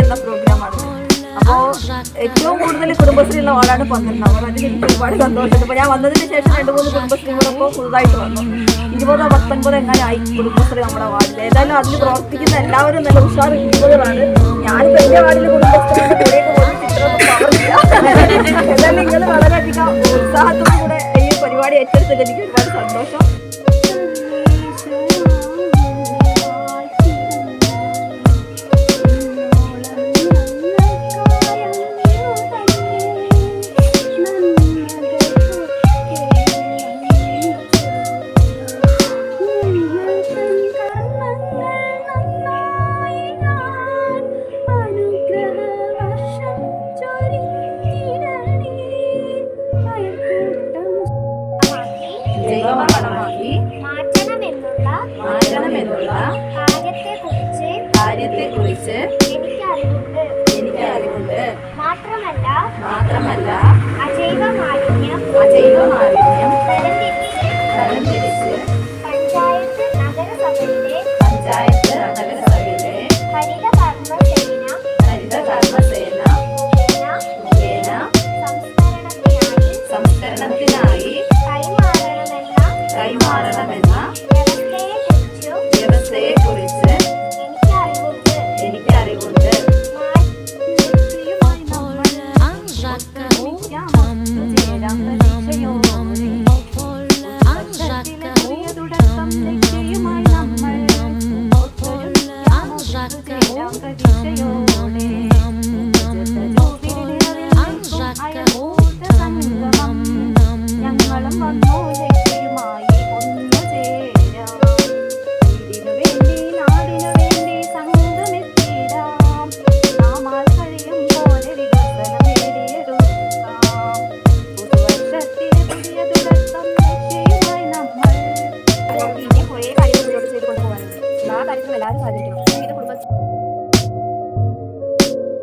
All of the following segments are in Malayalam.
എന്ന പ്രോഗ്രാമാണ് അപ്പോൾ ഏറ്റവും കൂടുതൽ കുടുംബശ്രീയുള്ള ആളാണ് പന്ത്രണ്ട് അപ്പോൾ അതിൽ എനിക്ക് ഒരുപാട് സന്തോഷമുണ്ട് അപ്പോൾ ഞാൻ വന്നതിന് ശേഷം രണ്ട് മൂന്ന് കുടുംബശ്രീകളൊക്കെ പുതുതായിട്ട് വന്നു ഇരുപതോ പത്തൊൻപതോ എങ്ങനെയായി കുടുംബശ്രീ നമ്മുടെ വാർഡിൽ ഏതായാലും അതിൽ പ്രവർത്തിക്കുന്ന എല്ലാവരും നല്ല ഉഷാർ ടീമുകളാണ് ഞാനിപ്പോൾ എൻ്റെ വാർഡിൽ കുടുംബശ്രീയുടെ കൂടെയൊക്കെ പോയി ചിത്രമൊന്നും പറഞ്ഞില്ല ഏതായാലും നിങ്ങൾ വളരെയധികം ഉത്സാഹത്തോടു കൂടെ ഈ പരിപാടി ഏറ്റെടുത്തത് എനിക്ക് ഒരുപാട് സന്തോഷം ജൈവവളമാക്കി മാറ്റണമെന്നുള്ള മാറ്റണമെന്നുള്ള കാര്യത്തെക്കുറിച്ച് കാര്യത്തെക്കുറിച്ച് എനിക്ക് അറിവുണ്ട് എനിക്ക് അറിവുണ്ട് മാത്രമല്ല മാത്രമല്ല അജൈവ മാലിന്യം അജൈവ മാലിന്യം തരംതിരിച്ച് തരംതിരിച്ച് പഞ്ചായത്ത് നഗരസഭയിലെ പഞ്ചായത്ത് നഗരസഭയിലെ ഹരിത കർമ്മസേന ഹരിത കർമ്മസേന മുഖേന മുഖേന സംസ്കരണത്തിനായി സംസ്കരണത്തിനായി കൈമാറണമെന്ന കൈമാറണമെന്ന വ്യവസ്ഥയെക്കുറിച്ചു വ്യവസ്ഥയെക്കുറിച്ച് എനിക്ക് അറിവുണ്ട് എനിക്ക് അറിവുണ്ട് ഞങ്ങളും വന്നു ലക്ഷ്യമായി ഒന്നു ചേരാം വീടിനു വേണ്ടി നാടിനു വേണ്ടി സംഘമെത്തിടാം നാമാൽ കഴിയും പോലെ വികസനം നേടിയെടുക്കാം പുതുവർഷത്തിലെ പുതിയ തുടക്കം ലക്ഷ്യമായി നമ്മൾ ഇനി കുറേ കാര്യങ്ങൾ മുന്നോട്ട് ചെയ്ത് കൊണ്ടുപോകാനുണ്ട് ആ കാര്യത്തിൽ എല്ലാവരും സാധിക്കണം ഇത് കുടുംബ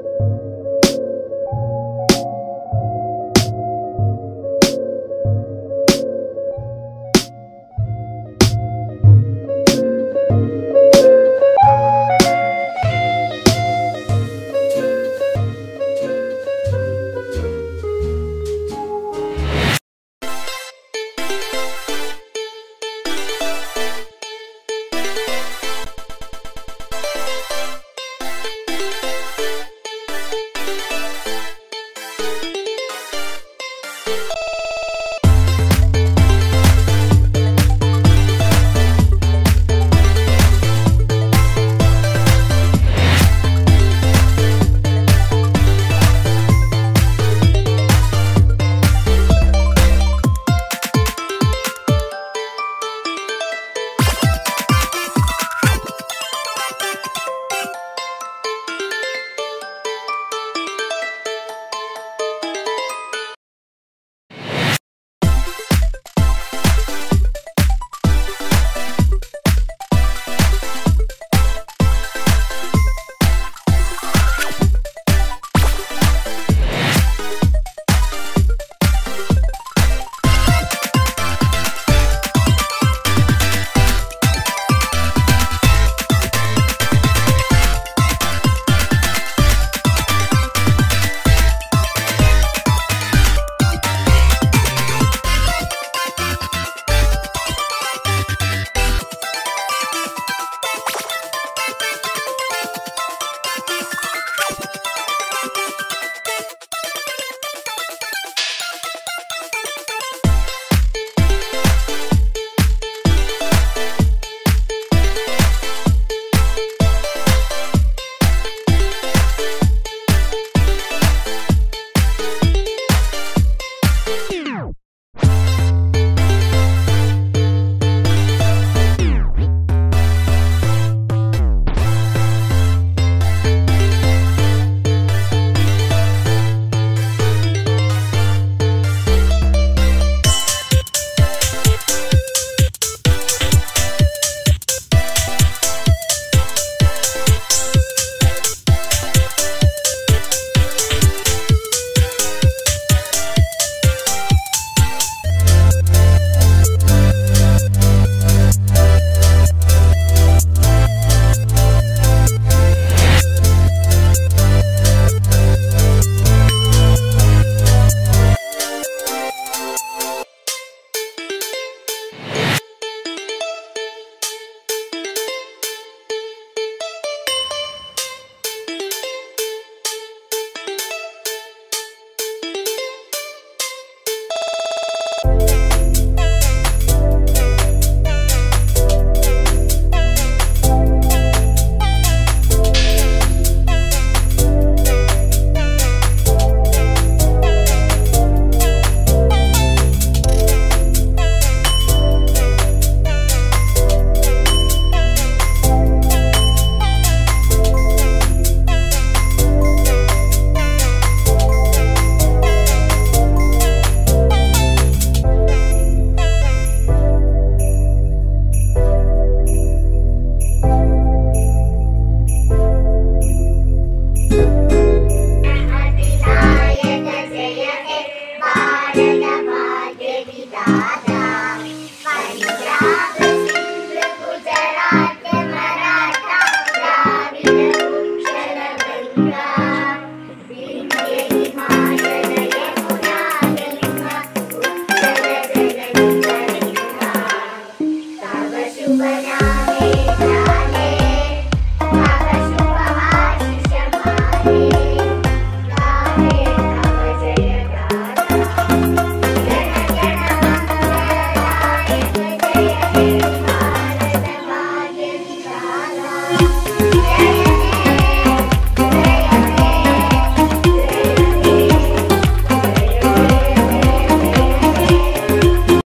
ും